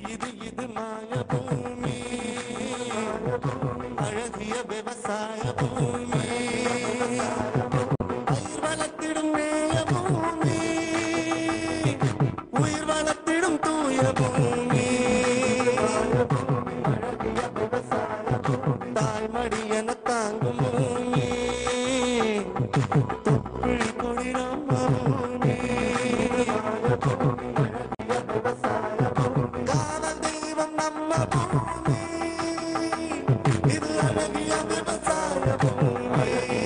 இது இது மாய பூமி அழகிய விவசாய பூமி பயிர் வளர்த்திடும் மேய பூமி உயிர் வளர்த்திடும் தூய பூமி தாய்மடி என தாங்கும் பூமி தொப்புள் கொடி நம்ம பூமி காவல் தெய்வம் நம்ம பூமி இது அழகிய விவசாய பூமி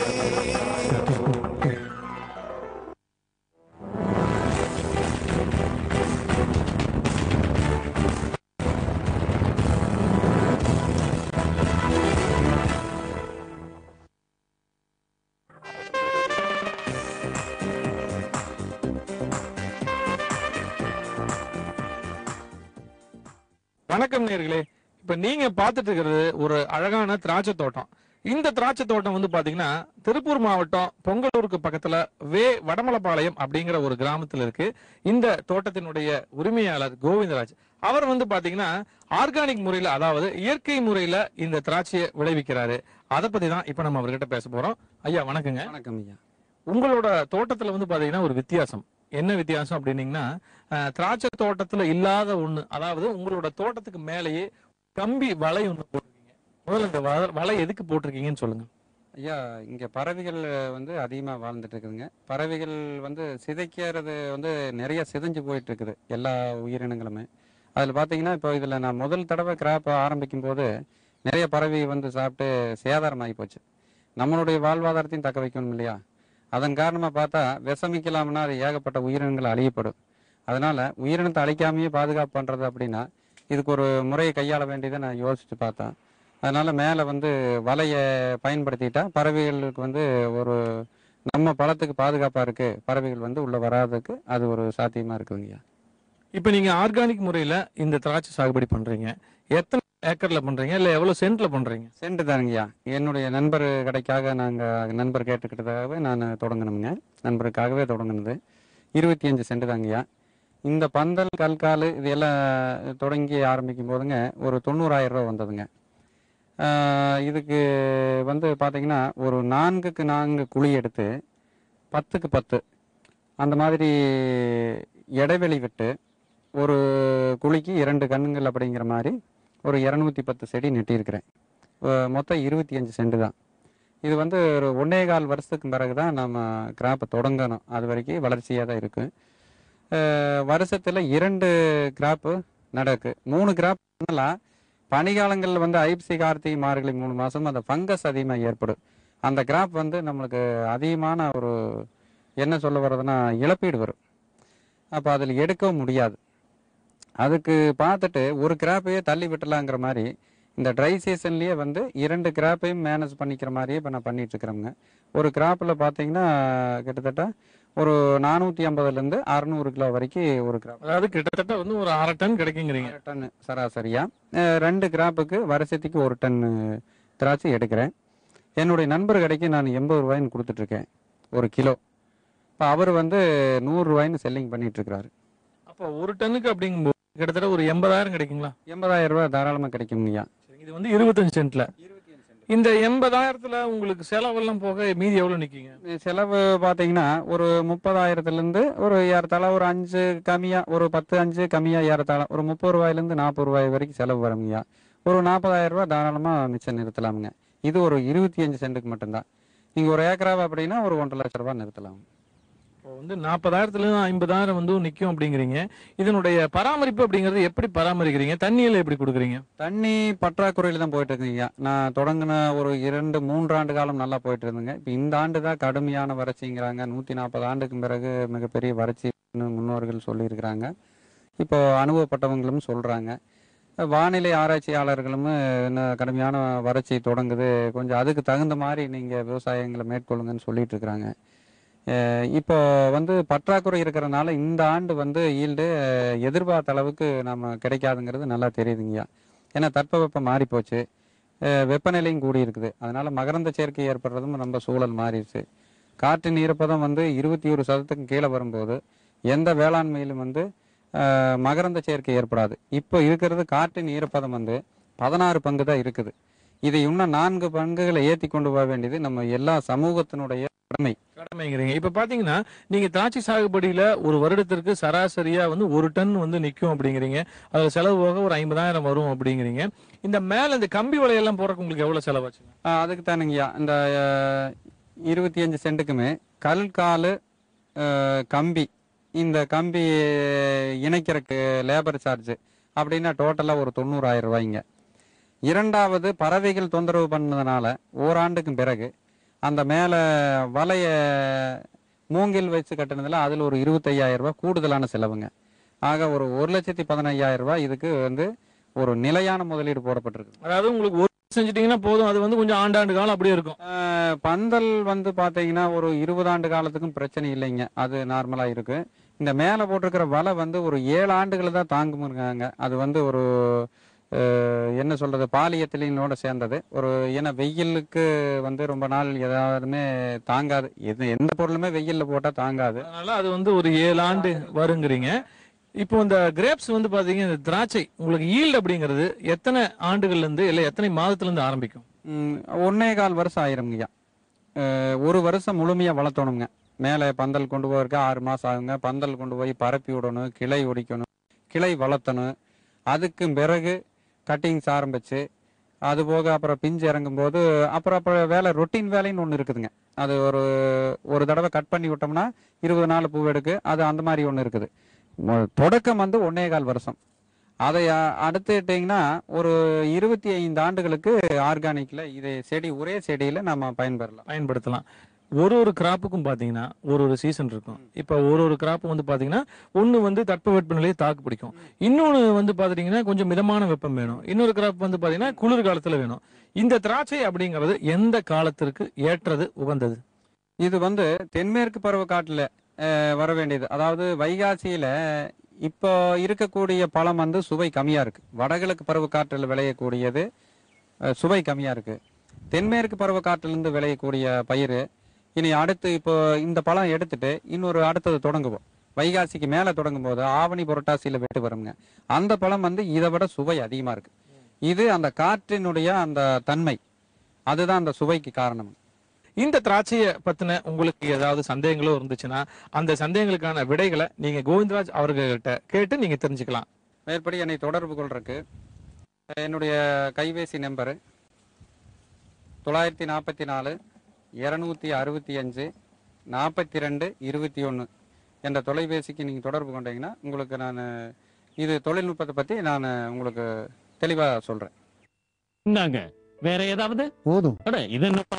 வணக்கம் நேர்களே இப்ப நீங்க பார்த்துட்டு இருக்கிறது ஒரு அழகான திராட்சை தோட்டம் இந்த திராட்சை தோட்டம் வந்து பாத்தீங்கன்னா திருப்பூர் மாவட்டம் பொங்கலூருக்கு பக்கத்துல வே வடமலப்பாளையம் அப்படிங்கிற ஒரு கிராமத்துல இருக்கு இந்த தோட்டத்தினுடைய உரிமையாளர் கோவிந்தராஜ் அவர் வந்து பாத்தீங்கன்னா ஆர்கானிக் முறையில அதாவது இயற்கை முறையில இந்த திராட்சையை விளைவிக்கிறாரு அதை பத்தி தான் இப்ப நம்ம அவர்கிட்ட பேச போறோம் ஐயா வணக்கங்க வணக்கம் ஐயா உங்களோட தோட்டத்துல வந்து பாத்தீங்கன்னா ஒரு வித்தியாசம் என்ன வித்தியாசம் அப்படின்னீங்கன்னா அஹ், திராட்சை தோட்டத்துல இல்லாத ஒண்ணு அதாவது உங்களோட தோட்டத்துக்கு மேலேயே கம்பி வலை ஒண்ணு போட்டிருக்கீங்க முதல்ல இந்த வ- வலை எதுக்கு போட்டிருக்கீங்கன்னு சொல்லுங்க ஐயா இங்க பறவைகள் வந்து அதிகமா வாழ்ந்துட்டு இருக்குதுங்க பறவைகள் வந்து சிதைக்கிறது வந்து நிறைய சிதைஞ்சு போயிட்டு இருக்குது எல்லா உயிரினங்களுமே அதில் பார்த்தீங்கன்னா இப்போ இதில் நான் முதல் தடவை கிராப் ஆரம்பிக்கும் போது நிறைய பறவை வந்து சாப்பிட்டு சேதாரமாகி போச்சு நம்மளுடைய வாழ்வாதாரத்தையும் தக்க வைக்கணும் இல்லையா அதன் காரணமாக பார்த்தா விஷமிக்கலாம்னா அது ஏகப்பட்ட உயிரினங்கள் அழியப்படும் அதனால உயிரினத்தை அழிக்காமையே பாதுகாப்பு பண்ணுறது அப்படின்னா இதுக்கு ஒரு முறையை கையாள வேண்டியதை நான் யோசிச்சு பார்த்தேன் அதனால மேலே வந்து வலையை பயன்படுத்திட்டா பறவைகளுக்கு வந்து ஒரு நம்ம பழத்துக்கு பாதுகாப்பாக இருக்கு பறவைகள் வந்து உள்ள வராததுக்கு அது ஒரு சாத்தியமா இருக்குதுங்கய்யா இப்ப நீங்க ஆர்கானிக் முறையில இந்த திராட்சை சாகுபடி பண்றீங்க எத்தனை ஏக்கர்ல பண்றீங்க இல்ல எவ்வளவு சென்ட்ல பண்றீங்க சென்று தானுங்கய்யா என்னுடைய நண்பர் கடைக்காக நாங்கள் நண்பர் கேட்டுக்கிட்டதாகவே நான் தொடங்கணுங்க நண்பருக்காகவே தொடங்கினது இருபத்தி அஞ்சு சென்ட் தாங்கய்யா இந்த பந்தல் கல்கால் இது எல்லாம் தொடங்கி ஆரம்பிக்கும் போதுங்க ஒரு தொண்ணூறாயிரம் ரூபா வந்ததுங்க ஆஹ் இதுக்கு வந்து பார்த்தீங்கன்னா ஒரு நான்குக்கு நான்கு குழி எடுத்து பத்துக்கு பத்து அந்த மாதிரி இடைவெளி விட்டு ஒரு குழிக்கு இரண்டு கண்ணுங்கள் அப்படிங்கிற மாதிரி ஒரு இரநூத்தி பத்து செடி நெட்டியிருக்கிறேன் அஹ் மொத்தம் இருபத்தி அஞ்சு சென்ட் தான் இது வந்து ஒரு ஒன்னே கால் வருஷத்துக்கு பிறகு தான் நம்ம கிராப்பை தொடங்கணும் அது வரைக்கும் வளர்ச்சியாக தான் இருக்கு அஹ் வருஷத்துல இரண்டு கிராப்பு நடக்கு மூணு கிராப் பண்ணலாம் பனிகாலங்களில் வந்து ஐப்சி கார்த்திகை மார்கழி மூணு மாதம் அந்த ஃபங்கஸ் அதிகமாக ஏற்படும் அந்த கிராப் வந்து நம்மளுக்கு அதிகமான ஒரு என்ன சொல்ல வர்றதுன்னா இழப்பீடு வரும் அப்போ அதில் எடுக்கவும் முடியாது அதுக்கு பார்த்துட்டு ஒரு கிராப்பையே தள்ளி விட்டலாங்கிற மாதிரி இந்த ட்ரை சீசன்லேயே வந்து இரண்டு கிராப்பையும் மேனேஜ் பண்ணிக்கிற மாதிரியே இப்போ நான் பண்ணிட்டு இருக்கிறேங்க ஒரு கிராப்பில் பார்த்தீங்கன்னா கிட்டத்தட்ட ஒரு நானூற்றி ஐம்பதுலேருந்து அறநூறு கிலோ வரைக்கும் ஒரு கிராப் அதாவது கிட்டத்தட்ட வந்து ஒரு அரை டன் கிடைக்குங்கிறீங்க டன் சராசரியா அஹ் ரெண்டு கிராப்புக்கு வருஷத்துக்கு ஒரு டன் திராட்சை எடுக்கிறேன் என்னுடைய நண்பர் கடைக்கு நான் எண்பது ரூபாய்ன்னு கொடுத்துட்ருக்கேன் ஒரு கிலோ இப்போ அவர் வந்து நூறு ரூபாய்ன்னு செல்லிங் பண்ணிட்டு இருக்கிறாரு அப்போ ஒரு டன்னுக்கு அப்படிங்கும்போது கிட்டத்தட்ட ஒரு எண்பதாயிரம் கிடைக்குங்களா எண்பதாயிரம் ரூபாய் தாராளமாக கிடைக்குங்கய்யா சரி, இது வந்து இருபத்தஞ்சு சென்ட்ல இந்த எண்பதாயிரத்துல உங்களுக்கு செலவெல்லாம் போக மீதி எவ்வளவு நிக்குங்க செலவு பார்த்தீங்கன்னா ஒரு முப்பதாயிரத்துலேருந்து ஒரு ஏறத்தாழ ஒரு அஞ்சு கம்மியாக ஒரு பத்து அஞ்சு கம்மியாக ஏறத்தாழ ஒரு முப்பது ரூபாயிலேருந்து நாற்பது ரூபாய் வரைக்கும் செலவு வருங்கய்யா ஒரு நாற்பதாயிரம் ரூபாய் தாராளமாக மிச்சம் நிறுத்தலாமுங்க இது ஒரு இருபத்தி அஞ்சு சென்ட்டுக்கு மட்டும்தான் நீங்கள் ஒரு ஏக்கராவை அப்படின்னா ஒரு ஒன்றரை லட்ச ரூபாய் நிறுத்தலாம் இப்போ வந்து நாற்பதாயிரத்துல இருந்து ஐம்பதாயிரம் வந்து நிக்கும் அப்படிங்கிறீங்க இதனுடைய பராமரிப்பு அப்படிங்கறது எப்படி பராமரிக்கிறீங்க தண்ணியில எப்படி கொடுக்குறீங்க தண்ணி பற்றாக்குறையில் தான் போயிட்டு இருக்குங்கய்யா நான் தொடங்கின ஒரு இரண்டு மூன்று ஆண்டு காலம் நல்லா போயிட்டு இருந்தேங்க இப்போ இந்த ஆண்டு தான் கடுமையான வறட்சிங்கிறாங்க நூற்றி நாற்பது ஆண்டுக்கு பிறகு மிகப்பெரிய வறட்சின்னு முன்னோர்கள் சொல்லியிருக்கிறாங்க இப்போ அனுபவப்பட்டவங்களும் சொல்கிறாங்க வானிலை ஆராய்ச்சியாளர்களும் இன்னும் கடுமையான வறட்சி தொடங்குது கொஞ்சம் அதுக்கு தகுந்த மாதிரி நீங்கள் விவசாயங்களை மேற்கொள்ளுங்கன்னு சொல்லிட்டு இருக்கிறாங்க அஹ் இப்போ வந்து பற்றாக்குறை இருக்கிறனால இந்த ஆண்டு வந்து ஈல்டு எதிர்பார்த்த அளவுக்கு நம்ம கிடைக்காதுங்கிறது நல்லா தெரியுதுங்கய்யா ஏன்னா தட்பவெப்பம் மாறி போச்சு அஹ் வெப்பநிலையும் கூடி இருக்குது அதனால மகரந்த சேர்க்கை ஏற்படுறதும் ரொம்ப சூழல் மாறிடுச்சு காற்றின் ஈரப்பதம் வந்து இருபத்தி ஒரு சதத்துக்கு கீழே வரும்போது எந்த வேளாண்மையிலும் வந்து அஹ், மகரந்த சேர்க்கை ஏற்படாது இப்போ இருக்கிறது காற்றின் ஈரப்பதம் வந்து பதினாறு பங்கு தான் இருக்குது இதை இன்னும் நான்கு பங்குகளை ஏற்றி கொண்டு போக வேண்டியது நம்ம எல்லா சமூகத்தினுடைய கடமை கடமைங்கிறீங்க இப்ப பாத்தீங்கன்னா நீங்க திராட்சை சாகுபடியில ஒரு வருடத்திற்கு சராசரியா வந்து ஒரு டன் வந்து நிக்கும் அப்படிங்கிறீங்க அதுல செலவு போக ஒரு ஐம்பதாயிரம் வரும் அப்படிங்கிறீங்க இந்த மேல இந்த கம்பி வலையெல்லாம் போறதுக்கு உங்களுக்கு எவ்வளவு செலவாச்சு ஆஹ் அதுக்கு தானுங்கய்யா இந்த அஹ், இருபத்தி அஞ்சு சென்ட்டுக்குமே கல்காலு அஹ், கம்பி இந்த கம்பி இணைக்கிறதுக்கு லேபர் சார்ஜ் அப்படின்னா டோட்டலாக ஒரு தொண்ணூறாயிரம் ரூபாய்ங்க இரண்டாவது பறவைகள் தொந்தரவு பண்ணதுனால ஓராண்டுக்கும் பிறகு அந்த மேலே வலைய மூங்கில் வச்சு கட்டினதுல அதில் ஒரு இருபத்தையாயிரம் ரூபாய் கூடுதலான செலவுங்க ஆக ஒரு ஒரு லட்சத்தி பதினையாயிரம் ரூபாய் இதுக்கு வந்து ஒரு நிலையான முதலீடு போடப்பட்டிருக்கு அதாவது உங்களுக்கு ஒரு செஞ்சுட்டீங்கன்னா போதும் அது வந்து கொஞ்சம் ஆண்டாண்டு காலம் அப்படியே இருக்கும் ஆஹ் பந்தல் வந்து பாத்தீங்கன்னா ஒரு இருபது ஆண்டு காலத்துக்கும் பிரச்சனை இல்லைங்க அது நார்மலா இருக்கு இந்த மேலே போட்டிருக்கிற வலை வந்து ஒரு ஏழு ஆண்டுகள் தான் தாங்குமுருங்க அது வந்து ஒரு ஆஹ் என்ன சொல்றது பாலியத்திலோட சேர்ந்தது ஒரு ஏன்னா வெயிலுக்கு வந்து ரொம்ப நாள் எதாவதுமே தாங்காது எது எந்த பொருளுமே வெயில்ல போட்டா தாங்காது அதனால அது வந்து ஒரு ஏழு ஆண்டு வருங்கிறீங்க இப்போ இந்த கிரேப்ஸ் வந்து பாத்தீங்கன்னா இந்த திராட்சை உங்களுக்கு ஈல்டு அப்படிங்கிறது எத்தனை ஆண்டுகள்ல இருந்து இல்ல எத்தனை மாதத்துல இருந்து ஆரம்பிக்கும் ம், ஒன்னே கால் வருஷம் ஆயிருங்கய்யா அஹ் ஒரு வருஷம் முழுமையா வளர்த்தணுங்க மேலே பந்தல் கொண்டு போகிறதுக்கு ஆறு மாசம் ஆகுங்க பந்தல் கொண்டு போய் பரப்பி விடணும் கிளை ஒடிக்கணும் கிளை வளர்த்தணும் அதுக்கு பிறகு கட்டிங்ஸ் ஆரம்பிச்சு அது போக அப்புறம் பிஞ்சு இறங்கும் போது அப்புறம் அப்புறம் வேலை ரொட்டீன் வேலைன்னு ஒன்று இருக்குதுங்க அது ஒரு ஒரு தடவை கட் பண்ணி விட்டோம்னா இருபது நாள் பூ எடுக்கு அது அந்த மாதிரி ஒன்று இருக்குது மொ- தொடக்கம் வந்து ஒன்னே கால் வருஷம் அதை அ- அடுத்துட்டீங்கன்னா ஒரு இருபத்தி ஐந்து ஆண்டுகளுக்கு ஆர்கானிக்ல இதை செடி ஒரே செடியில நம்ம பயன்பெறலாம் பயன்படுத்தலாம் ஒரு ஒரு கிராப்புக்கும் பாத்தீங்கன்னா ஒரு ஒரு சீசன் இருக்கும் இப்ப ஒரு ஒரு கிராப் வந்து பாத்தீங்கன்னா ஒண்ணு வந்து தட்பவெப்ப நிலையை தாக்கு பிடிக்கும் இன்னொன்னு வந்து பாத்தீங்கன்னா கொஞ்சம் மிதமான வெப்பம் வேணும் இன்னொரு கிராப் வந்து பாத்தீங்கன்னா குளிர் காலத்துல வேணும் இந்த திராட்சை அப்படிங்கிறது எந்த காலத்திற்கு ஏற்றது உகந்தது இது வந்து தென்மேற்கு பருவக்காட்டுல அஹ், வர வேண்டியது அதாவது வைகாசியில இப்போ இருக்கக்கூடிய பழம் வந்து சுவை கம்மியா இருக்கு வடகிழக்கு பருவக்காற்றில் விளையக்கூடியது அஹ், சுவை கம்மியா இருக்கு தென்மேற்கு பருவக்காற்றிலிருந்து விளையக்கூடிய பயிர் இனி அடுத்து இப்போ இந்த பழம் எடுத்துட்டு இன்னொரு அடுத்தது தொடங்குவோம் வைகாசிக்கு மேல தொடங்கும் போது ஆவணி புரட்டாசியில வெட்டு வருங்க அந்த பழம் வந்து இதை விட சுவை அதிகமா இருக்கு இது அந்த காற்றினுடைய அந்த தன்மை அதுதான் அந்த சுவைக்கு காரணம் இந்த திராட்சையை பத்தின உங்களுக்கு ஏதாவது சந்தேகங்களோ இருந்துச்சுன்னா அந்த சந்தேகங்களுக்கான விடைகளை நீங்க கோவிந்தராஜ் அவர்கள்ட்ட கேட்டு நீங்க தெரிஞ்சுக்கலாம் மேற்படி என்னை தொடர்பு கொள்றதுக்கு என்னுடைய கைபேசி நம்பரு தொள்ளாயிரத்தி நாற்பத்தி நாலு இரநூத்தி அறுபத்தி அஞ்சு நாற்பத்தி ரெண்டு இருபத்தி ஒன்று என்ற தொலைபேசிக்கு நீங்கள் தொடர்பு கொண்டீங்கன்னா உங்களுக்கு நான் இது தொழில்நுட்பத்தை பற்றி நான் உங்களுக்கு தெளிவாக சொல்கிறேன் இந்தாங்க வேற ஏதாவது போதும் அட இது என்னப்பா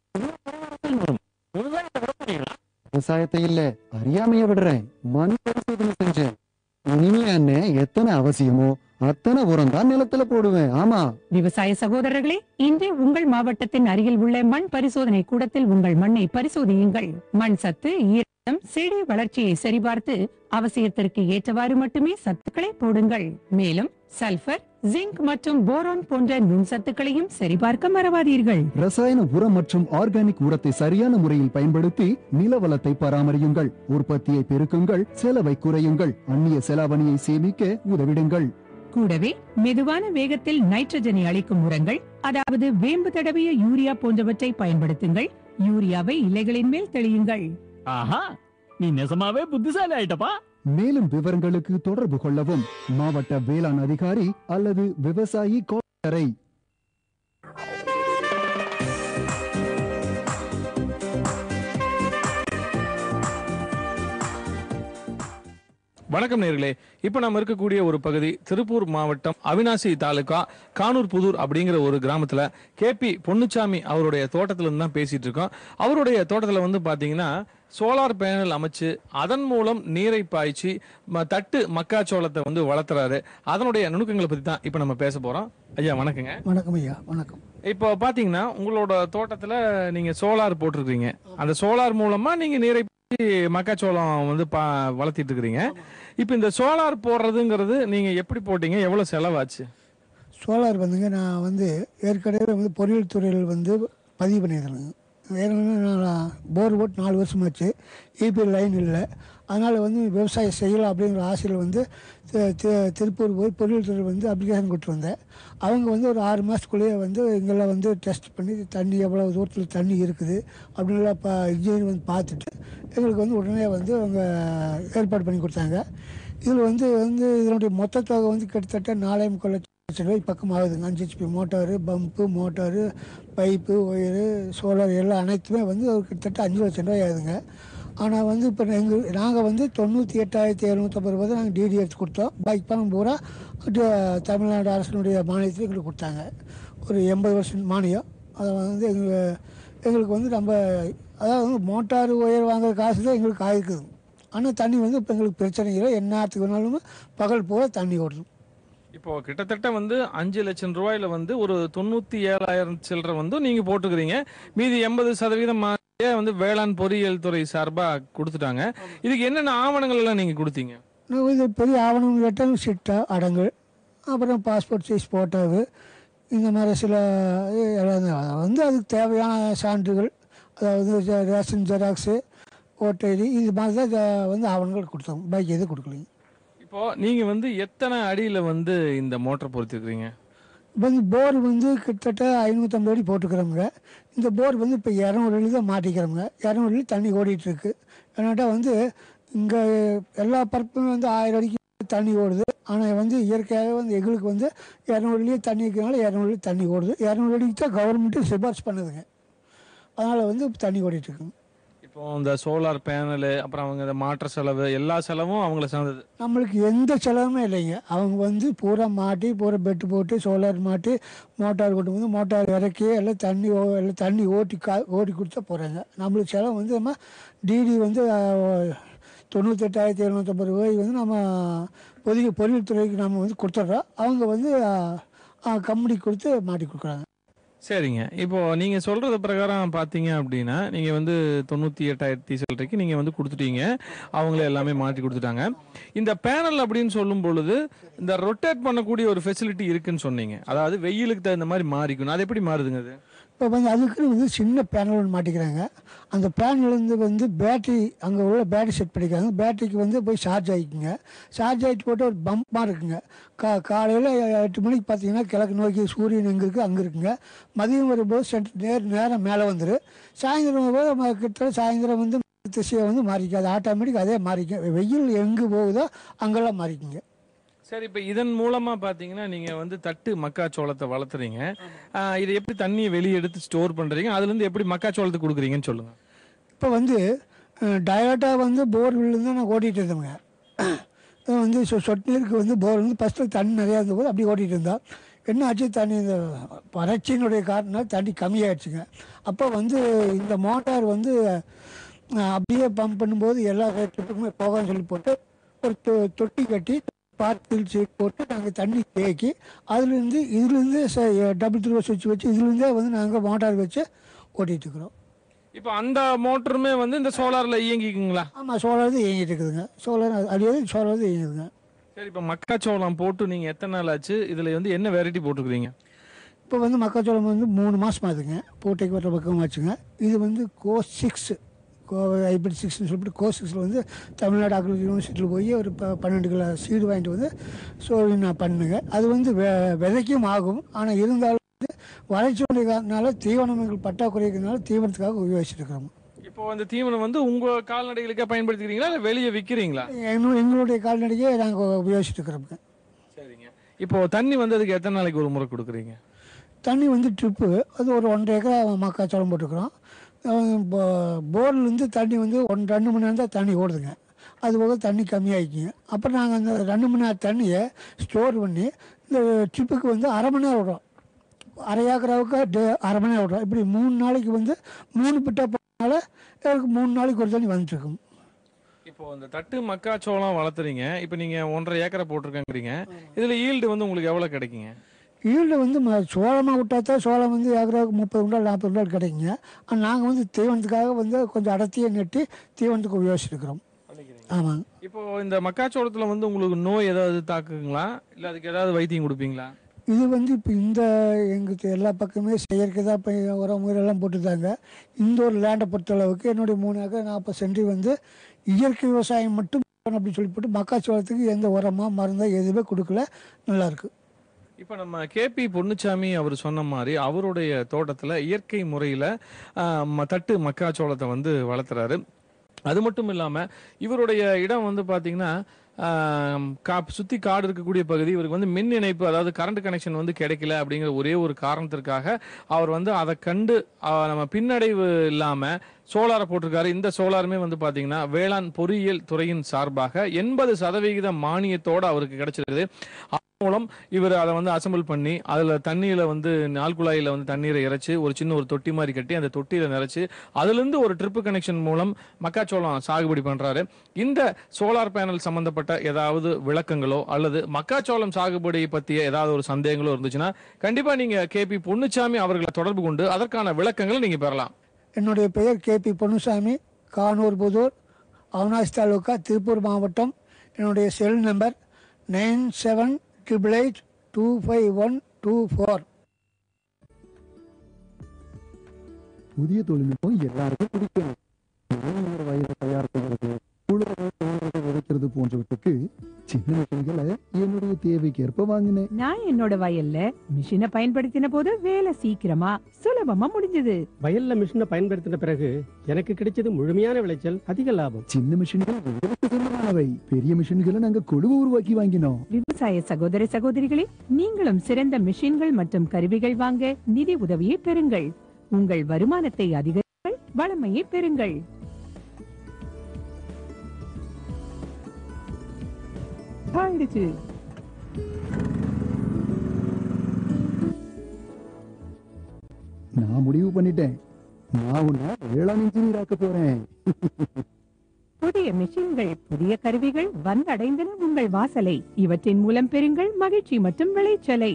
வரும் விவசாயத்தை விடப்படுறீங்களா விவசாயத்தை இல்ல அறியாமைய விடுறேன் மண் பரிசோதனை செஞ்சேன் இனிமே அண்ணே எத்தனை அவசியமோ அத்தனை உரம் தான் நிலத்துல போடுவேன் ஆமா விவசாய சகோதரர்களே இன்று உங்கள் மாவட்டத்தின் அருகில் உள்ள மண் பரிசோதனை கூடத்தில் உங்கள் மண்ணை பரிசோதியுங்கள் மண் சத்து ஈரம் செடி வளர்ச்சியை சரிபார்த்து அவசியத்திற்கு ஏற்றவாறு மட்டுமே சத்துக்களை போடுங்கள் மேலும் சல்பர் ஜிங்க் மற்றும் போரான் போன்ற நுண்சத்துக்களையும் சரிபார்க்க மறவாதீர்கள் ரசாயன உரம் மற்றும் ஆர்கானிக் உரத்தை சரியான முறையில் பயன்படுத்தி நில வளத்தை பராமரியுங்கள் உற்பத்தியை பெருக்குங்கள் செலவை குறையுங்கள் அந்நிய செலாவணியை சேமிக்க உதவிடுங்கள் கூடவே மெதுவான வேகத்தில் நைட்ரஜனை அளிக்கும் உரங்கள் அதாவது வேம்பு தடவிய யூரியா போன்றவற்றை பயன்படுத்துங்கள் யூரியாவை இலைகளின் மேல் தெளியுங்கள் ஆஹா நீ நெசமாவே புத்திசாலி ஆயிட்டப்பா மேலும் விவரங்களுக்கு தொடர்பு கொள்ளவும் மாவட்ட வேளாண் அதிகாரி அல்லது விவசாயி கோட்டரை வணக்கம் நேர்களே இப்போ நம்ம இருக்கக்கூடிய ஒரு பகுதி திருப்பூர் மாவட்டம் அவினாசி தாலுகா கானூர் புதூர் அப்படிங்கிற ஒரு கிராமத்துல கேபி பொன்னுச்சாமி அவருடைய தோட்டத்துல இருந்து தான் பேசிட்டு இருக்கோம் அவருடைய தோட்டத்துல வந்து பாத்தீங்கன்னா சோலார் பேனல் அமைச்சு அதன் மூலம் நீரை பாய்ச்சி ம- தட்டு மக்காச்சோளத்தை வந்து வளர்த்துறாரு அதனுடைய நுணுக்கங்களை பத்தி தான் இப்போ நம்ம பேச போறோம் ஐயா வணக்கங்க வணக்கம் ஐயா வணக்கம் இப்போ பாத்தீங்கன்னா உங்களோட தோட்டத்துல நீங்க சோலார் போட்டிருக்கீங்க அந்த சோலார் மூலமா நீங்க நீரை பாய்ச்சி மக்காச்சோளம் வந்து பா வளர்த்திட்டு இருக்கிறீங்க இப்போ இந்த சோலார் போடுறதுங்கிறது நீங்க எப்படி போட்டீங்க எவ்வளவு செலவாச்சு சோலார் வந்துங்க நான் வந்து ஏற்கனவே வந்து பொறியியல் துறையில் வந்து பதிவு பண்ணியிருந்தேங்க ஏற்கனவே நான் போர் போட்டு நாலு வருஷமாச்சு இபி லைன் இல்லை அதனால் வந்து விவசாயம் செய்யலாம் அப்படிங்கிற ஆசையில் வந்து தி- தி- திருப்பூர் போய் பொருள் துறை வந்து அப்ளிகேஷன் கொடுத்து வந்தேன் அவங்க வந்து ஒரு ஆறு மாதத்துக்குள்ளேயே வந்து எங்கெல்லாம் வந்து டெஸ்ட் பண்ணி தண்ணி எவ்வளோ தூரத்தில் தண்ணி இருக்குது அப்படின்லாம் பா இன்ஜினியர் வந்து பார்த்துட்டு எங்களுக்கு வந்து உடனே வந்து அவங்க ஏற்பாடு பண்ணி கொடுத்தாங்க இதில் வந்து வந்து இதனுடைய மொத்த தொகை வந்து கிட்டத்தட்ட நாலே முக்கால் லட்சம் ரூபாய் பக்கம் ஆகுதுங்க அஞ்சு HP motor pump motor pipe wire solar எல்லாம் அனைத்துமே வந்து ஒரு கிட்டத்தட்ட அஞ்சு லட்சம் ரூபாய் ஆகுதுங்க ஆனால் வந்து இப்போ எங்கள் நாங்கள் வந்து தொண்ணூற்றி எட்டாயிரத்தி எழுநூற்றம்பது ரூபாய் தான் நாங்கள் டிடி எடுத்து கொடுத்தோம் பாக்கி பணம் பூரா ட- தமிழ்நாடு அரசினுடைய மானியத்தில் எங்களுக்கு கொடுத்தாங்க ஒரு எண்பது வருஷம் மானியம் அதை வந்து எங்கள் எங்களுக்கு வந்து நம்ம அதாவது வந்து மோட்டார் ஒயர் வாங்குற காசு தான் எங்களுக்கு ஆயிருக்குது ஆனால் தண்ணி வந்து இப்போ எங்களுக்கு பிரச்சனை இல்லை என்னத்துக்கு வேணாலும் பகல் பூரா தண்ணி ஓடுது இப்போ கிட்டத்தட்ட வந்து அஞ்சு லட்சம் ரூபாயில வந்து ஒரு தொண்ணூத்தி ஏழாயிரம் சில்லற வந்து நீங்க போட்டுக்கிறீங்க மீதி எண்பது சதவீதம் மாதிரியே வந்து வேளாண் பொறியியல் துறை சார்பா கொடுத்துட்டாங்க இதுக்கு என்னென்ன ஆவணங்கள் எல்லாம் நீங்க கொடுத்தீங்க நான் இது பெரிய ஆவணம் கேட்டால் சிட்டா அடங்கு அப்புறம் பாஸ்போர்ட் சைஸ் ஃபோட்டோவு இந்த மாதிரி சில எல்லாம் வந்து அதுக்கு தேவையான சான்றுகள் அதாவது ஜெ- ரேஷன் ஜெராக்ஸு ஓட்டை இது மாதிரி தான் ஜ- வந்து ஆவணங்கள் கொடுத்தோம் பைக் எதுவும் கொடுக்கலைங்க இப்போ நீங்க வந்து எத்தனை அடியில வந்து இந்த மோட்டர் பொறுத்திருக்கிறீங்க இப்போ வந்து போர் வந்து கிட்டத்தட்ட ஐநூற்றம்பது அடி போட்டுக்கிறோமுங்க இந்த போர் வந்து இப்போ இரநூறு அடி தான் மாட்டிக்கிறோமுங்க இரநூறு அடி தண்ணி ஓடிட்டு இருக்கு ஏன்னாட்டா வந்து இங்கே எல்லா பரப்புமே வந்து ஆயிரம் அடிக்கு தண்ணி ஓடுது ஆனால் வந்து இயற்கையாகவே வந்து எங்களுக்கு வந்து இரநூறு அடியே தண்ணி இருக்கிறனால இரநூறு அடி தண்ணி ஓடுது இரநூறு அடிக்கு தான் கவர்மெண்ட்டு சிபாரிசு பண்ணுதுங்க அதனால் வந்து தண்ணி ஓடிட்டு இருக்குங்க இப்போ இந்த சோலார் பேனலு அப்புறம் அவங்க இந்த மாற்ற செலவு எல்லா செலவும் அவங்கள சார்ந்தது நம்மளுக்கு எந்த செலவுமே இல்லைங்க அவங்க வந்து பூரா மாட்டி பூரா பெட்டு போட்டு சோலார் மாட்டி மோட்டார் கொண்டு வந்து மோட்டார் இறக்கி எல்லாம் தண்ணி ஓ- எல்லாம் தண்ணி ஓட்டி கா ஓட்டி கொடுத்தா போகிறாங்க நம்மளுக்கு செலவு வந்து நம்ம டிடி வந்து அஹ், தொண்ணூத்தெட்டாயிரத்தி எழுநூற்றம்பது ரூபாய் வந்து நம்ம பொதிய பொறியியல் துறைக்கு நம்ம வந்து கொடுத்துட்றோம் அவங்க வந்து கம்பெனி கொடுத்து மாட்டி கொடுக்குறாங்க சரிங்க இப்போ நீங்க சொல்றது பிரகாரம் பாத்தீங்க அப்படின்னா நீங்க வந்து தொண்ணூத்தி எட்டாயிரத்தி சில்லறைக்கு நீங்க வந்து கொடுத்துட்டீங்க அவங்களே எல்லாமே மாற்றி கொடுத்துட்டாங்க இந்த பேனல் அப்படின்னு சொல்லும் பொழுது இந்த ரொட்டேட் பண்ணக்கூடிய ஒரு ஃபெசிலிட்டி இருக்குன்னு சொன்னீங்க அதாவது வெயிலுக்கு தகுந்த மாதிரி மாறிக்கணும் அது எப்படி மாறுதுங்க அது இப்போ வந்து அதுக்குன்னு வந்து சின்ன பேனல் ஒன்று மாட்டிக்கிறாங்க அந்த பேனல்லேருந்து வந்து பேட்டரி அங்கே உள்ள பேட்டரி செட் பண்ணிக்கிறாங்க பேட்டரிக்கு வந்து போய் சார்ஜ் ஆகிக்குங்க சார்ஜ் ஆகிட்டு போட்டு ஒரு பம்பாக இருக்குங்க கா காலையில் எட்டு மணிக்கு பார்த்தீங்கன்னா கிழக்கு நோக்கி சூரியன் எங்கே இருக்குது அங்கே இருக்குங்க மதியம் வரும்போது சென்ட் நேர் நேரம் மேலே வந்துடும் சாயந்தரம் வரும்போது ம- கிட்ட சாயந்தரம் வந்து திசையை வந்து மாறிக்கும் அது ஆட்டோமேட்டிக் அதே மாறிக்கும் வெயில் எங்கே போகுதோ அங்கெல்லாம் மாறிக்குங்க சரி இப்போ இதன் மூலமா பாத்தீங்கன்னா நீங்க வந்து தட்டு மக்காச்சோளத்தை வளர்த்துறீங்க ஆஹ் இது எப்படி தண்ணியை வெளியே எடுத்து ஸ்டோர் பண்றீங்க அதுல இருந்து எப்படி மக்காச்சோளத்தை கொடுக்குறீங்கன்னு சொல்லுங்க இப்போ வந்து டைரக்டாக வந்து போர்வெல்லேருந்து தான் நான் ஓட்டிகிட்டு இருந்தேங்க இது வந்து சொ- சொட்டு நீருக்கு வந்து போர் வந்து ஃபஸ்ட்டு தண்ணி நிறையா இருந்தபோது அப்படியே ஓட்டிகிட்டு இருந்தோம் என்ன ஆச்சு தண்ணி இந்த வறட்சியினுடைய காரணம் தண்ணி கம்மியாயிடுச்சுங்க அப்போ வந்து இந்த மோட்டார் வந்து அஹ், அப்படியே பம்ப் பண்ணும்போது எல்லா ட்ரிப்புக்குமே போகான்னு சொல்லி போட்டு ஒரு தொ- தொட்டி கட்டி பார்த்தில் சீட் போட்டு நாங்கள் தண்ணி தேக்கி அதுலேருந்து இதுலேருந்து டபுள் த்ரூ சுவிட்ச் வச்சு இதுலேருந்தே வந்து நாங்கள் மோட்டார் வச்சு ஓட்டிகிட்டு இருக்கிறோம் இப்போ அந்த மோட்டருமே வந்து இந்த சோலார்ல இயங்கிக்குங்களா ஆமாம் சோலார் தான் இயங்கிட்டு இருக்குதுங்க சோலார் அது சோலார் தான் இயங்குதுங்க சரி இப்போ மக்காச்சோளம் போட்டு நீங்க எத்தனை நாள் ஆச்சு இதுல வந்து என்ன வெரைட்டி போட்டுக்கிறீங்க இப்போ வந்து மக்காச்சோளம் வந்து மூணு மாதம் ஆகுதுங்க பூட்டைக்கு வர பக்கம் வச்சுங்க இது வந்து கோ சிக்ஸ் கோ ஹைபிரிட் சிக்ஸ்னு சொல்லிட்டு கோ சிக்ஸில் வந்து தமிழ்நாடு அக்ரிகல்ச்சர் யூனிவர்சிட்டியில் போய் ஒரு ப பன்னெண்டு கிலோ சீடு வாங்கிட்டு வந்து ஸோ நான் பண்ணுங்க அது வந்து வெ விதைக்கும் ஆகும் ஆனால் இருந்தாலும் வந்து வறட்சியுடைய காரணனால தீவனங்கள் பற்றாக்குறை இருக்கிறதுனால தீவனத்துக்காக உபயோகிச்சுட்டு இருக்கிறோம் இப்போ அந்த தீவனம் வந்து உங்க கால்நடைகளுக்கே பயன்படுத்திக்கிறீங்களா இல்லை வெளியே விற்கிறீங்களா எங்களு- எங்களுடைய கால்நடையே நாங்கள் உபயோகிச்சுட்டு இருக்கிறோங்க சரிங்க இப்போ தண்ணி வந்து அதுக்கு எத்தனை நாளைக்கு ஒரு முறை கொடுக்குறீங்க தண்ணி வந்து ட்ரிப்பு அது ஒரு ஒன்றரை ஏக்கரா மக்காச்சோளம் போட்டுக்கிறோம் போர்லேருந்து தண்ணி வந்து ஒன் ரெண்டு மணி நேரம் தான் தண்ணி ஓடுதுங்க அது போக தண்ணி கம்மியாகிக்குங்க அப்புறம் நாங்கள் அந்த ரெண்டு மணி நேரம் தண்ணியை ஸ்டோர் பண்ணி இந்த ட்ரிப்புக்கு வந்து அரை மணி நேரம் விடுறோம் அரை ஏக்கராவுக்கு டே அரை மணி நேரம் விடுறோம் இப்படி மூணு நாளைக்கு வந்து மூணு பிட்டா போனால எனக்கு மூணு நாளைக்கு ஒரு தண்ணி வந்துட்டுருக்கும் இப்போ இந்த தட்டு மக்காச்சோளம் வளர்த்துறீங்க இப்போ நீங்க ஒன்றரை ஏக்கரை போட்டிருக்கேங்கிறீங்க இதுல ஈல்டு வந்து உங்களுக்கு எவ்வளவு கிடைக்குங்க ஈல்டு வந்து ம- சோளமாக விட்டா தான் சோளம் வந்து ஏக்கராவுக்கு முப்பது குண்டால் நாற்பது குண்டால் கிடைக்குங்க ஆனால் நாங்கள் வந்து தீவனத்துக்காக வந்து கொஞ்சம் அடர்த்தியை நெட்டி தீவனத்துக்கு உபயோகிச்சுருக்கிறோம் ஆமாங்க இப்போ இந்த மக்காச்சோளத்துல வந்து உங்களுக்கு நோய் ஏதாவது தாக்குங்களா இல்ல அதுக்கு ஏதாவது வைத்தியம் கொடுப்பீங்களா இது வந்து இப்போ இந்த எங்களுக்கு எல்லா பக்கமே செயற்கை தான் இப்போ உரம் உயிரெல்லாம் போட்டுருந்தாங்க இந்த ஒரு லேண்டை பொறுத்தளவுக்கு என்னுடைய மூணு ஏக்கர் நாற்பது சென்ட் வந்து இயற்கை விவசாயம் மட்டும் அப்படின்னு சொல்லி போட்டு மக்காச்சோளத்துக்கு எந்த உரமா மருந்தா எதுவுமே கொடுக்கல நல்லாயிருக்கு இப்ப நம்ம கேபி பொன்னுச்சாமி அவர் சொன்ன மாதிரி அவருடைய தோட்டத்துல இயற்கை முறையில ஆஹ், ம- தட்டு மக்காச்சோளத்தை வந்து வளர்த்துறாரு அது மட்டும் இல்லாம இவருடைய இடம் வந்து பாத்தீங்கன்னா ஆம், கா- சுத்தி காடு இருக்கக்கூடிய பகுதி இவருக்கு வந்து மின் இணைப்பு அதாவது கரண்ட் கனெக்ஷன் வந்து கிடைக்கல அப்படிங்கிற ஒரே ஒரு காரணத்திற்காக அவர் வந்து அதை கண்டு ஆஹ், நம்ம பின்னடைவு இல்லாம சோலாரை போட்டிருக்காரு இந்த சோலாருமே வந்து பாத்தீங்கன்னா வேளாண் பொறியியல் துறையின் சார்பாக எண்பது சதவிகித மானியத்தோட அவருக்கு கிடைச்சிருக்குது அதன் மூலம் இவர் அதை வந்து அசம்பிள் பண்ணி அதுல தண்ணியில வந்து நாள்குழாயில வந்து தண்ணீரை இறைச்சு ஒரு சின்ன ஒரு தொட்டி மாதிரி கட்டி அந்த தொட்டியில நிறைச்சு அதுல இருந்து ஒரு ட்ரிப் கனெக்ஷன் மூலம் மக்காச்சோளம் சாகுபடி பண்றாரு இந்த சோலார் பேனல் சம்பந்தப்பட்ட ஏதாவது விளக்கங்களோ அல்லது மக்காச்சோளம் சாகுபடி பத்திய ஏதாவது ஒரு சந்தேகங்களோ இருந்துச்சுன்னா கண்டிப்பா நீங்க கேபி பொன்னுச்சாமி அவர்களை தொடர்பு கொண்டு அதற்கான விளக்கங்களை நீங்க பெறலாம் என்னுடைய பெயர் கேபி பொன்னுசாமி கானூர் புதூர் அவினாஷ் தாலுக்கா திருப்பூர் மாவட்டம் என்னுடைய cell number nine seven triple eight two five one two four புதிய தொழில்நுட்பம் எல்லாருக்கும் பிடிக்கும் மாணவர் வயதை தயார் செய்கிறது உழுவது தோன்றது விதைக்கிறது போன்றவற்றுக்கு சின்ன மிஷின்களை என்னுடைய தேவைக்கேற்ப வாங்கினேன் நான் என்னோட வயல்ல மிஷினை பயன்படுத்தின போது வேலை சீக்கிரமா சுலபமா முடிஞ்சது வயல்ல மிஷினை பயன்படுத்தின பிறகு எனக்கு கிடைச்சது முழுமையான விளைச்சல் அதிக லாபம் சின்ன மிஷின்கள் விவசாயத்துக்கு சொந்தமானவை பெரிய மிஷின்களை நாங்க குழுவை உருவாக்கி வாங்கினோம் விவசாய சகோதர சகோதரிகளே நீங்களும் சிறந்த மிஷின்கள் மற்றும் கருவிகள் வாங்க நிதி உதவியை பெறுங்கள் உங்கள் வருமானத்தை அதிகரிங்கள் வளமையை பெறுங்கள் ஆயிடுச்சு நான் முடிவு பண்ணிட்டேன் நான் உன்னை வேளாண் இன்ஜினியர் ஆக்க போறேன் புதிய மிஷின்கள் புதிய கருவிகள் வந்தடைந்தன உங்கள் வாசலை இவற்றின் மூலம் பெறுங்கள் மகிழ்ச்சி மற்றும் விளைச்சலை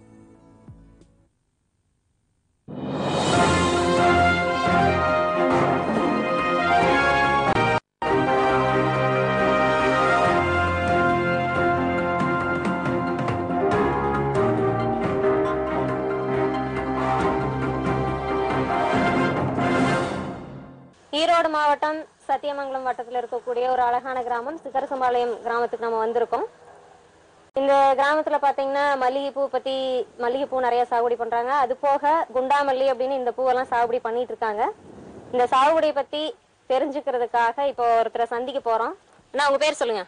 ஈரோடு மாவட்டம் சத்தியமங்கலம் வட்டத்தில் இருக்கக்கூடிய ஒரு அழகான கிராமம் சிக்கரசம்பாளையம் கிராமத்துக்கு நம்ம வந்திருக்கோம் இந்த கிராமத்துல பாத்தீங்கன்னா மல்லிகைப்பூ பத்தி மல்லிகைப்பூ நிறைய சாகுபடி பண்றாங்க அது போக குண்டாமல்லி அப்படின்னு இந்த பூவெல்லாம் சாகுபடி பண்ணிட்டு இருக்காங்க இந்த சாகுபடியை பத்தி தெரிஞ்சுக்கிறதுக்காக இப்போ ஒருத்தரை சந்திக்க போறோம் அண்ணா உங்க பேர் சொல்லுங்க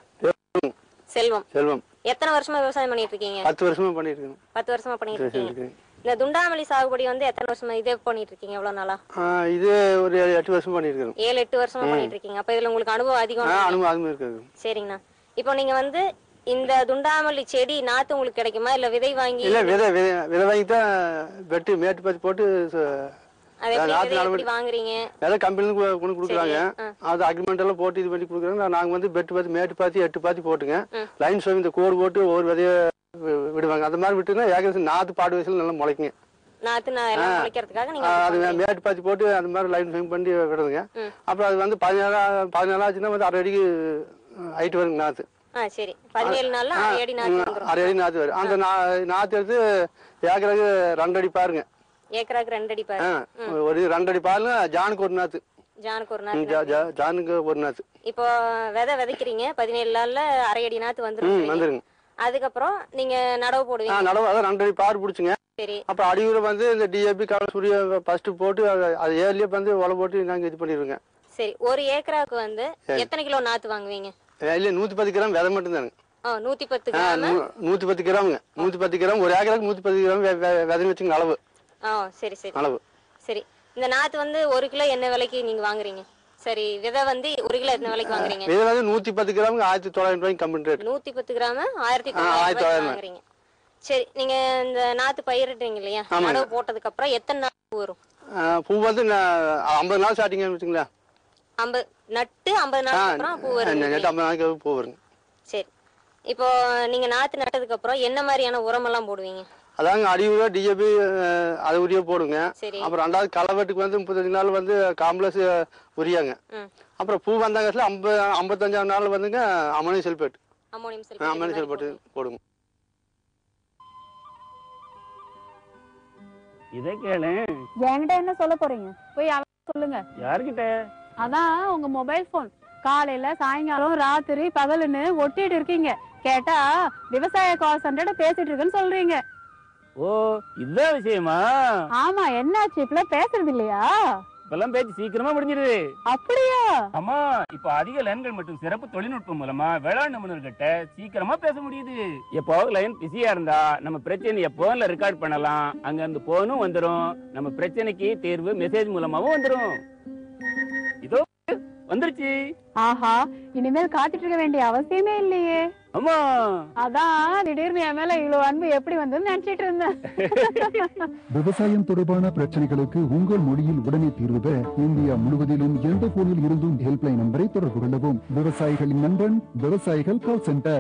செல்வம் செல்வம் எத்தனை வருஷமா விவசாயம் பண்ணிட்டு இருக்கீங்க பத்து வருஷமா பண்ணிட்டு இருக்கேன் பத்து வருஷமா பண்ணிட்டு இருக்கீங்க இந்த துண்டாமல்லி சாகுபடி வந்து எத்தனை வருஷமா இதே பண்ணிட்டு இருக்கீங்க எவ்வளவு நாளா ஆ, இது ஒரு எட்டு வருஷம் பண்ணிட்டு இருக்கேன் ஏழு எட்டு வருஷமா பண்ணிட்டு இருக்கீங்க அப்ப இதுல உங்களுக்கு அனுபவம் அதிகம் ஆ அனுபவம் அதுமாதிரி இருக்காது சரிங்கண்ணா இப்போ நீங்க வந்து இந்த துண்டாமல்லி செடி நாத்து உங்களுக்கு கிடைக்குமா இல்ல விதை வாங்கி இல்ல விதை விதை விதை வாங்கி தான் வெட்டு மேட்டு பத்தி போட்டு ச- அதை எப்படி நாத்து விதை நடவு எப்படி வாங்குறீங்க விதை கம்பெனில கொண்டு கொடுக்குறாங்க ஆ. அது அக்ரிமெண்ட் எல்லாம் போட்டு இது பண்ணி கொடுக்குறாங்க நாங்க வந்து பெட்டு பார்த்து மேட்டு பார்த்து எட்டு பார்த்து போட்டுங்க லைன் சோவி இந்த கோடு போட்டு ஒவ்வொரு விதைய வி- விடுவாங்க அந்த மாதிரி விட்டுனா ஏகദേശம் நாத்து பாடு வயசுல நல்லா முளைக்குங்க நாத்து நான் எல்லாம் முளைக்கிறதுக்காக நீங்க ஆ, அப்படி அது பண்றீங்க. மேட்டு பாத்தி போட்டு அந்த மாதிரி லைன் ஃபிங் பண்ணி விடுறதுங்க ம். அப்புறம் அது வந்து பதினேழா பதினேழு ஆச்சுன்னா வந்து அரை அடிக்கு ஹைட் வருங்க நாத்து ஆ சரி பதினேழு நாள்ல அரை அடி நாத்து வந்துரும் அரை அடி நாத்து வரும் அந்த நா- நாத்து எடுத்து ஏக்கருக்கு ரெண்டு அடி பாருங்க ஏக்கராக்கு ரெண்டு அடி பாரு ஆ, ஒரு ரெண்டு அடி பாருங்க ஜானுக்கு ஒரு நாத்து ஜானுக்கு ஒரு ம், நாத்து ஜா- ஜா- ஜானுக்கு ஒரு நாத்து இப்போ விதை விதைக்கிறீங்க பதினேழு நாள்ல அரை அடி நாத்து ம் வந்துரும் வந்துருங்க அதுக்கப்புறம் நீங்க நடவு ஆ போடுவீங்க நடவு அதான் ரெண்டு அடி பாரு பிடிச்சுங்க சரி அப்புறம் அடியூர வந்து இந்த டிஏபி கவலை சூரிய ஃபர்ஸ்ட் போட்டு அது- அது ஏர்லயே வந்து உழை போட்டு நாங்க இது பண்ணிடுவோங்க சரி ஒரு ஏக்கராக்கு வந்து எத்தனை கிலோ நாத்து வாங்குவீங்க இல்ல நூத்தி பத்து கிராம் விதை மட்டும் தானுங்க ஆ நூத்தி பத்து ஆ, கிராம் நூ- நூத்தி பத்து கிராமுங்க நூத்தி பத்து கிராம் ஒரு ஏக்கருக்கு நூத்தி பத்து கிராம் வெ- வெ- விதைன்னு வச்சுங்க அளவு ஆ சரி சரி அளவு சரி இந்த நாத்து வந்து ஒரு கிலோ என்ன விலைக்கு நீங்க வாங்குறீங்க சரி விதை வந்து ஒரு கிலோ என்ன விலைக்கு வாங்குறீங்க விதை வந்து நூத்தி பத்து கிராமுக்கு ஆயிரத்தி தொள்ளாயிரம் ரூபாய்க்கு கம்பெனி ரேட் நூத்தி பத்து கிராம் ஆயிரத்தி ஆ, ஆயிரத்தி தொள்ளாயிரம் தொள்ளாயிரம். வாங்குறீங்க சரி நீங்க இந்த நாத்து பயிரிடுறீங்க இல்லையா ஆமாங்க. நடவு போட்டதுக்கு அப்புறம் எத்தனை நாள் பூ வரும் பூ வந்து நான் ஐம்பது நாள் ஸ்டார்டிங்னு வச்சுங்களேன் ஐம்பது நட்டு ஐம்பது ஆ, நாளுக்கு அப்புறம் பூ வரும் நெட் ஐம்பது நாளைக்கு பூ வருங்க சரி இப்போ நீங்க நாத்து நட்டதுக்கு அப்புறம் என்ன மாதிரியான உரம் எல்லாம் போடுவீங்க அதாங்க அடியூரா டிஏபி அது உரிய போடுங்க சரி அப்புறம் ரெண்டாவது களைவெட்டுக்கு வந்து முப்பத்தஞ்சு நாள் வந்து காம்ப்ளெக்ஸ் உரியாங்க ம். அப்புறம் பூ வந்தாங்க ஐம்பது ஐம்பத்தஞ்சாம் நாள் வந்துங்க ammonium sulphate ammonium ammonium sulphate sulphate போடுங்க இதை கேளு என்கிட்ட என்ன சொல்ல போறீங்க போய் அவ சொல்லுங்க யார்கிட்ட அதான் உங்க மொபைல் போன் காலையில சாயங்காலம் ராத்திரி பகலுன்னு ஒட்டிட்டு இருக்கீங்க கேட்டா விவசாய கால் சென்டர் பேசிட்டு இருக்குன்னு சொல்றீங்க ஓ இதுதான் விஷயமா ஆமா என்னாச்சு இப்பெல்லாம் பேசுறது இல்லையா இப்பெல்லாம் பேச்சு சீக்கிரமா முடிஞ்சிருது அப்படியா ஆமா இப்ப அதிக லைன்கள் மற்றும் சிறப்பு தொழில்நுட்பம் மூலமா வேளாண் நிபுணர்கிட்ட சீக்கிரமா பேச முடியுது எப்போ லைன் பிஸியா இருந்தா நம்ம பிரச்சனைய போன்ல ரெக்கார்ட் பண்ணலாம் அங்க இருந்து போனும் வந்துரும் நம்ம பிரச்சனைக்கு தீர்வு மெசேஜ் மூலமாவும் வந்துரும் இதோ வந்துருச்சு ஆஹா இனிமேல் காத்துட்டு இருக்க வேண்டிய அவசியமே இல்லையே ஆமா அதான் திடீர்னு என் மேல இவ்வளவு அன்பு எப்படி வந்ததுன்னு நினைச்சிட்டு இருந்தேன் விவசாயம் தொடர்பான பிரச்சனைகளுக்கு உங்கள் மொழியில் உடனே தீர்வு பெற இந்தியா முழுவதிலும் எந்த போனில் இருந்தும் ஹெல்ப்லைன் நம்பரை தொடர்பு கொள்ளவும் விவசாயிகளின் நண்பன் விவசாயிகள் கால் சென்டர்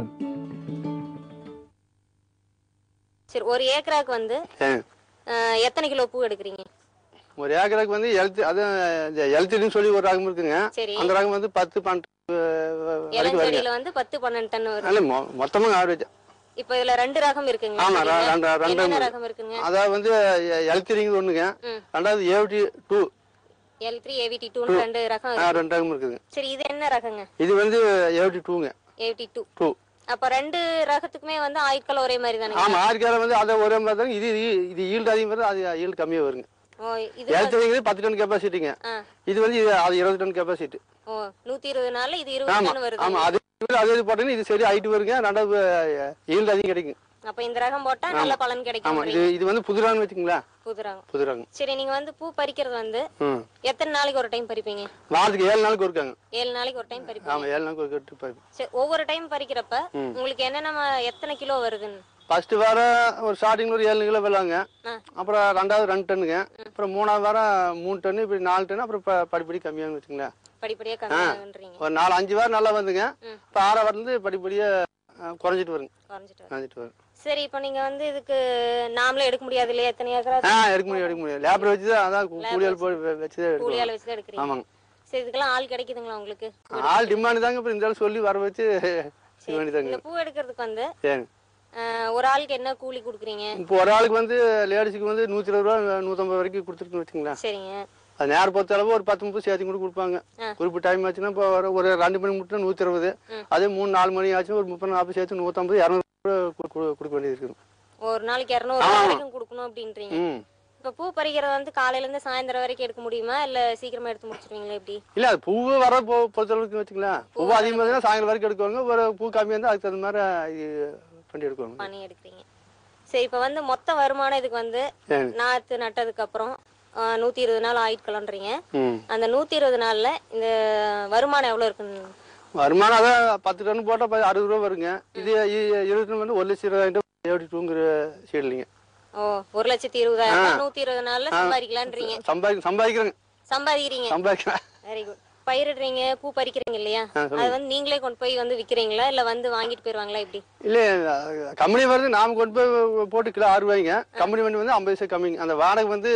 சரி ஒரு ஏக்கராக்கு வந்து ஆ. அஹ், எத்தனை கிலோ பூ எடுக்கிறீங்க ஒரு ஏக்கருக்கு வந்து எழுத்து அது எழுத்துன்னு சொல்லி ஒரு ரகம் இருக்குங்க சரி அந்த ரகம் வந்து பத்து பன்னெண்டு அஹ், வரைக்கும் வருங்க இளஞ்செடியில வந்து பத்து பன்னெண்டு டன் அல்ல வரும் மொ- மொத்தமா ஆவரேஜ் இப்ப இதுல ரெண்டு ரகம் இருக்குங்க ஆமா ர- செடியில. ரெண்டு ரெண்டு என்னென்ன இருக்கு. ரகம் இருக்குங்க அதாவது வந்து எழுத்திரிங்க ஒண்ணுங்க ம். ரெண்டாவது AVT two L three AVT டூன்னு ரெண்டு ரகம் இருக்கு ரெண்டு ரகம் இருக்குதுங்க சரி இது என்ன ரகங்க இது வந்து ஏவிடி டூங்க ஏவிடி டூ டூ அப்ப ரெண்டு ரகத்துக்குமே வந்து ஆயுட்காலம் ஒரே மாதிரி தானே ஆமா ஆறுக்காலம் வந்து அதை ஒரே மாதிரி தாங்க இது இது- இது ஈல்டு அதிகம் வருது அது ஈல்டு கம்மியா வருங்க ஓ இது எழுத்துறீங்க பத்து டன் கெப்பாசிட்டிங்க ஆ. இது வந்து இது- அது இருபது டன் கெப்பாசிட்டி ஓ நூத்தி இருபது நாள்ல இது இருபது ஆமா டன் வருது ஆமா அது அது இது போட்டீங்கன்னா இது சரி ஹைட் வருங்க ரெண்டாவது ஈல்டு அதிகம் கிடைக்கும் அப்ப இந்த ரகம் போட்டா நல்ல பலன் ஆமா கிடைக்கும் இது இது வந்து புதுரான்னு வச்சுங்களா புது ரகம் புதுராங்க சரி நீங்க வந்து பூ பறிக்கிறது வந்து ம் எத்தனை நாளைக்கு ஒரு டைம் பறிப்பீங்க வாரத்துக்கு ஏழு நாளுக்கு இருக்காங்க ஏழு நாளைக்கு ஒரு டைம் பறிப்பீங்க ஆமா ஏழு நாளுக்கு ஒரு கட்டு பைப் சரி ஒவ்வொரு டைம் பறிக்கிறப்ப ம். உங்களுக்கு என்னென்ன ம- எத்தனை கிலோ வருதுன்னு ஃபர்ஸ்ட் வாரம் ஒரு ஸ்டார்டிங்ல ஒரு ஏழு கிலோ விளாங்க ஆ. அப்புறம் ரெண்டாவது ரெண்டு டன்னுங்க அப்புறம் மூணாவது வாரம் மூணு டன்னு இப்படி நாலு டன் அப்புறம் ப- படிப்படி கம்மியாகும் வச்சுங்களேன் படிப்படியா கம்மியாகுன்றீங்க ஒரு நாலு அஞ்சு வாரம் நல்லா வந்துங்க ம். இப்போ ஆறாவது வாரத்துலேருந்து படிப்படியா அஹ், குறைஞ்சிட்டு வருங்க குறைஞ்சிட்டு வரும். குறைஞ்சிட்டு வரும் சரி இப்போ நீங்க வந்து இதுக்கு நாமளே எடுக்க முடியாது இல்லையா எத்தனை ஏக்கரா ஆ எடுக்க முடியும் எடுக்க முடியும் லேபர் வச்சு தான் அதான் கூ- கூலியால் போய் வெ- வச்சு தான் கூலியால எடுக்கணும் வச்சு தான் எடுக்கிறீங்க ஆமாங்க சரி இதுக்கெல்லாம் ஆள் கிடைக்குதுங்களா உங்களுக்கு ஆள் டிமாண்ட் தாங்க இப்போ இந்த ஆள் சொல்லி வர வச்சு இது வேண்டியதாங்க இந்த பூ எடுக்கிறதுக்கு வந்து சரி அஹ், ஒரு ஆளுக்கு என்ன கூலி கொடுக்குறீங்க இப்போ ஒரு ஆளுக்கு வந்து லேடிஸுக்கு வந்து நூற்றி இருபது ரூபா நூற்றம்பது வரைக்கும் கொடுத்துருக்குன்னு வச்சுங்களேன் சரிங்க அது நேரம் பொறுத்த அளவு ஒரு பத்து முப்பது சேர்த்து கூட கொடுப்பாங்க ஆ. குறிப்பிட்ட டைம் ஆச்சுன்னா இப்போ ஒரு ஒரு ரெண்டு மணி மட்டும் நூற்றி இருபது ம். அதே மூணு நாலு மணி ஆச்சுன்னா ஒரு முப்பது நாற்பது சேர்த்து நூற்றம்பது இரநூறு கொடுக்க வேண்டியது இருக்குது ஒரு நாளைக்கு இரநூறு ஆமா. வரைக்கும் கொடுக்கணும் அப்படின்றீங்க ம் இப்ப பூ பறிக்கிறது வந்து காலையில இருந்து சாயந்தரம் வரைக்கும் எடுக்க முடியுமா இல்ல சீக்கிரமா எடுத்து முடிச்சிருவீங்களா எப்படி இல்ல அது பூவு வர பொ பொறுத்த அளவுக்கு வச்சுக்கலாம் பூ அதிகமாக இருந்தால் சாயங்காலம் வரைக்கும் எடுக்குவாங்க ஒரு பூ கம்மியாக இருந்தால் அதுக்கு தகுந்த மாதிரி இது பண்ணி எடுக்குவாங்க பண்ணி எடுக்கிறீங்க சரி இப்ப வந்து மொத்த வருமானம் இதுக்கு வந்து சரி. நாத்து நட்டதுக்கு அப்புறம் அஹ், நூத்தி இருபது நாள் ஆயிட்டுக்கலான்றீங்க ம் அந்த நூத்தி இருபது நாள்ல இந்த வருமானம் எவ்வளவு இருக்குன்னு வருமானம் அதான் பத்து டன் போட்டால் ப- அறுபது ரூபா வருங்க இது இ- இருபது டன் வந்து ஒரு லட்சம் இருபதாயிரம் எப்படி டூங்கிற சீட்லிங்க ஓ ஒரு லட்சத்தி இருபதாயிரம் ரூபாய் நூத்தி இருபது நாள்ல ஆ. சம்பாதிக்கலான்றீங்க சம்பாதி சம்பாதிக்கிறேங்க சம்பாதிக்கிறீங்க சம்பாதிக்கிறேன் வெரி குட் பயிரிடுறீங்க பூ பறிக்கிறீங்க இல்லையா ஆ, சொல்லுங்க. அது வந்து நீங்களே கொண்டு போய் வந்து விக்கிறீங்களா இல்ல வந்து வாங்கிட்டு போயிருவாங்களா எப்படி இல்லை கம்பெனி வருது நாம கொண்டு போய் போட்டு கிலோ ஆறு ரூபாய்ங்க கம்பெனி வண்டி வந்து ஐம்பது பைசா கம்மிங்க அந்த வாடகை வந்து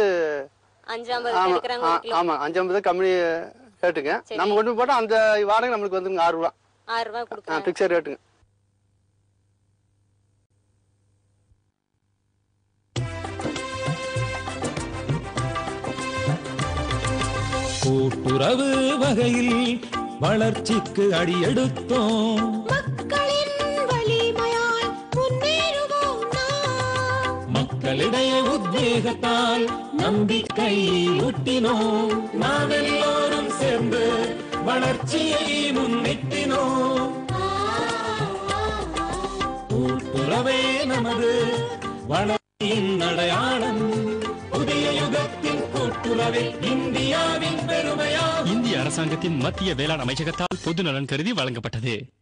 அஞ்சு ஐம்பது ஆமா எடுக்கிறாங்க ஆ- ஒரு கிலோ ஆமா அஞ்சு ஐம்பது கம்பெனி ரேட்டுங்க சரி. நம்ம கொண்டு போய் போட்டா அந்த வாடகை நம்மளுக்கு வந்துங்க ஆறு ரூபா ஆறு ரூபாய் கொடுக்குறாங்க பிக்சர் ரேட்டுங்க கூட்டுறவு வகையில் வளர்ச்சிக்கு அடியெடுத்தோம் மக்களின் வலிமையால் முன்னேறுவோம் நாம் மக்களிடையே உத்வேகத்தால் நம்பிக்கை ஊட்டினோம் நாமெல்லோரும் சேர்ந்து வளர்ச்சியை முன்னிட்டினோம் கூட்டுறவே நமது வளர்ச்சியின் அடையாளம் புதிய யுகத்தின் கூட்டுறவே இந்தியாவின் பெருமையா இந்திய அரசாங்கத்தின் மத்திய வேளாண் அமைச்சகத்தால் பொது நலன் கருதி வழங்கப்பட்டது